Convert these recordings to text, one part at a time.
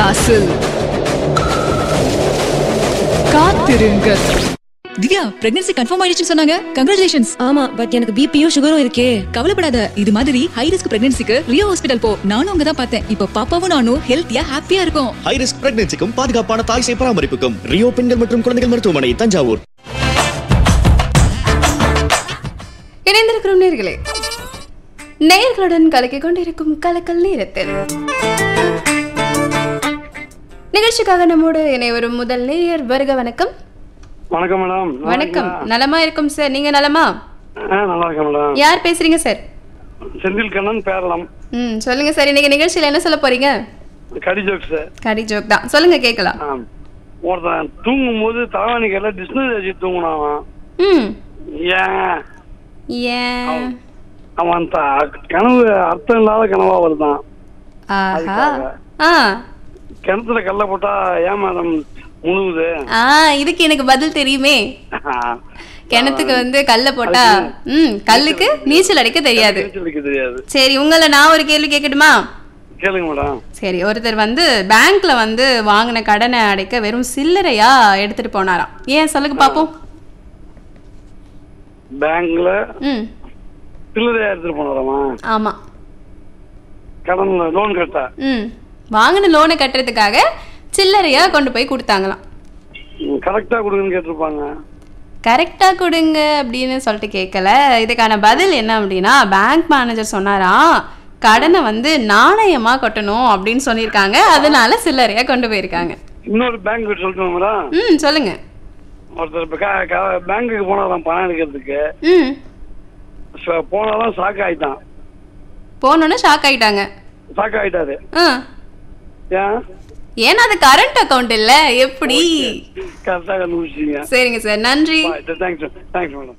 வாசல் காத்திருங்கள் Divya pregnancy confirm ஆயிடுச்சுன்னு சொன்னாங்க கங்க்ராச்சுலேஷன்ஸ் ஆமா பட் எனக்கு பிபியும் சுகரும் இருக்கே கவலைப்படாத இது மாதிரி ஹை ரிஸ்க் பிரெக்னன்சிக்கு ரியோ ஹாஸ்பிடல் போ நானும் அங்க தான் பார்த்தேன் இப்போ பாப்பாவும் நானும் ஹெல்த்தியா ஹாப்பியா இருக்கும் ஹை ரிஸ்க் பிரெக்னன்சிக்கும் பாதுகாப்பான தாய் சேய் பராமரிப்புக்கும் ரியோ பெண்கள் மற்றும் குழந்தைகள் மருத்துவமனை தஞ்சாவூர் இணைந்திருக்கிறோம் நேர்களே நேர்களுடன் கலக்கிக் கொண்டிருக்கும் கலக்கல் நேரத்தில் நிகழ்ச்சிக்காக நம்மோடு இணைவரும் முதல் நேயர் வருக வணக்கம் வணக்கம் மேடம் நல்லா வணக்கம் இருக்கீங்களா? நலமா இருக்கும் சார் நீங்க நலமா ஆ நல்லா இருக்கேன் மேடம் யார் பேசுறீங்க சார் செந்தில் கண்ணன் பேரளம் ம் சொல்லுங்க சார் இன்னைக்கு நிகழ்ச்சியில என்ன சொல்ல போறீங்க கடி ஜோக்ஸ் கடி ஜோக் தான் சொல்லுங்க கேட்கலாம் ஒருத்தன் தூங்கும் போது தலைவாணிக்கையில் டிஸ்னரி வச்சு தூங்கினான் ம் ஏன் ஏன் அவன் த- கனவு அர்த்தம் இல்லாத கனவா வருதான் ஆஹா அதுக்காக. ஆ கிணத்துல கல்ல போட்டா ஏன் மேடம் முழுகுது ஆ இதுக்கு எனக்கு பதில் தெரியுமே கிணத்துக்கு வந்து கல்ல போட்டா ம் கல்லுக்கு நீச்சல் அடிக்க தெரியாது நீச்சல் அடிக்க தெரியாது சரி உங்களை நான் ஒரு கேள்வி கேட்கட்டுமா கேளுங்க மேடம் சரி ஒருத்தர் வந்து பேங்க்ல வந்து வாங்கின கடனை அடைக்க வெறும் சில்லறையா எடுத்துட்டு போனாராம் ஏன் சொல்லுங்க பாப்போம் பேங்க்ல ம் சில்லறையா எடுத்துட்டு போனாராமா ஆமா கடன் லோன் கட்டா ம் வாங்கின லோனை கட்டுறதுக்காக சில்லறையா கொண்டு போய் கொடுத்தாங்களாம் கரெக்டா கொடுங்கன்னு கேட்டிருப்பாங்க கரெக்டா கொடுங்க அப்படின்னு சொல்லிட்டு கேட்கல இதுக்கான பதில் என்ன அப்படின்னா பேங்க் மேனேஜர் சொன்னாராம் கடனை வந்து நாணயமா கட்டணும் அப்படின்னு சொல்லியிருக்காங்க அதனால சில்லறையா கொண்டு போயிருக்காங்க இன்னொரு பேங்க் சொல்லட்டும் மேடம் ம் சொல்லுங்க ஒருத்தர் இப்ப க- க- பேங்க்குக்கு போனாராம் பணம் எடுக்கிறதுக்கு ம் ச- போனாலும் ஷாக் ஆயிட்டான் போனோன்னே ஷாக் ஆயிட்டாங்க ஷாக் ஆயிட்டாரு ஆ ஏன் ஏன்னா அது கரண்ட் அக்கவுண்ட் இல்ல எப்படி கரெக்டா கண்டுபிடிச்சிங்க சரிங்க சார் நன்றி தேங்க்ஸ் தேங்க்ஸ் மேடம்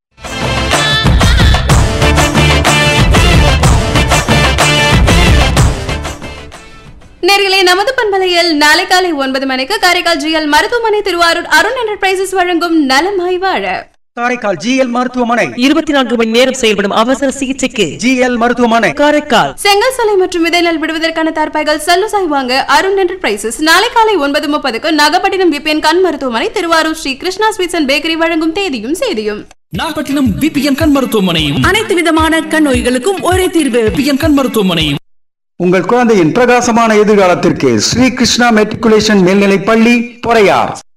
நேர்களே நமது பண்பலையில் நாளை காலை ஒன்பது மணிக்கு காரைக்கால் ஜிஎல் மருத்துவமனை திருவாரூர் அருண் என்டர்பிரைசஸ் வழங்கும் நலமாய் வாழ காரைக்கால் ஜிஎல் மருத்துவமனை இருபத்தி நான்கு மணி நேரம் செயல்படும் அவசர சிகிச்சைக்கு ஜிஎல் மருத்துவமனை காரைக்கால் செங்கல் சாலை மற்றும் விதை நெல் விடுவதற்கான தார்பாய்கள் சல்லுசாய் வாங்க அருண் என்டர்பிரைசஸ் நாளை காலை ஒன்பது முப்பதுக்கு நாகப்பட்டினம் விபிஎன் கண் மருத்துவமனை Thiruvarur Sri Krishna sweets and bakery வழங்கும் தேதியும் செய்தியும் நாகப்பட்டினம் விபிஎன் கண் மருத்துவமனை அனைத்து விதமான கண் நோய்களுக்கும் ஒரே தீர்வு விபிஎன் கண் மருத்துவமனை உங்கள் குழந்தையின் பிரகாசமான எதிர்காலத்திற்கு ஸ்ரீ கிருஷ்ணா மெட்ரிகுலேஷன் மேல்நிலைப் பள்ளி பொறையார்